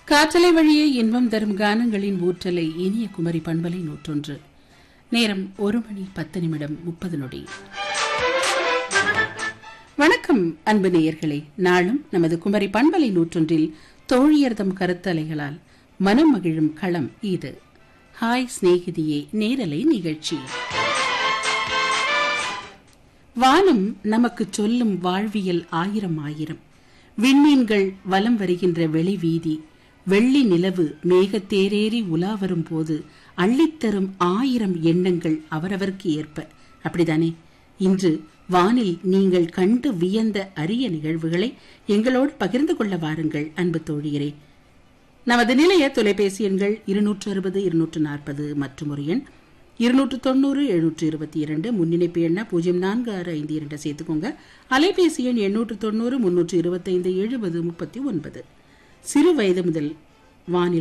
காற்றலை வழியே இன்பம் தரும் கானங்களின் ஊற்றலை இனிய குமரி பண்பலை நூற்றொன்று நேரம் ஒரு மணி பத்து நிமிடம் முப்பது நொடி வணக்கம் அன்பு நேயர்களே நாளும் நமது குமரி பண்பலை நூற்றொன்றில் தோழியர்தம் கருத்தலைகளால் மனம் மகிழும் களம் இது ஹாய் சிநேகிதியே நேரலை நிகழ்ச்சி வானம் நமக்கு சொல்லும் வாழ்வியல் ஆயிரம் ஆயிரம் விண்மீன்கள் வலம் வருகின்ற வெளி வீதி வெள்ளி நிலவு மேகத்தேரேறி உலா வரும் போது அள்ளித்தரும் ஆயிரம் எண்ணங்கள் அவரவர்க்கு ஏற்ப அப்படிதானே இன்று வானில் நீங்கள் கண்டு வியந்த அரிய நிகழ்வுகளை எங்களோடு பகிர்ந்து கொள்ள வாருங்கள் அன்பு தோழியரே நமது நிலைய தொலைபேசி எண்கள் இருநூற்று அறுபது இருநூற்று நாற்பது மற்றும் ஒரு எண் இருநூற்று தொண்ணூறு எழுநூற்று இருபத்தி இரண்டு முன்னிணைப்பு எண்ண பூஜ்ஜியம் நான்கு ஆறு ஐந்து இரண்டு சேர்த்துக்கோங்க அலைபேசி எண் எண்ணூற்று தொண்ணூறு முன்னூற்று இருபத்தைந்து எழுபது முப்பத்தி ஒன்பது சிறு வயது முதல் வானில்